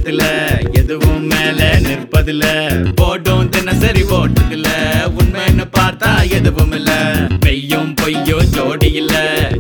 ஓட்டத்துல எதுவும் மேல நிற்பதில்ல போட்டும் தினசரி ஓட்டத்துல உண்மைன்னு பார்த்தா எதுவும் இல்ல பெய்யும் பொய்யும் ஜோடி இல்ல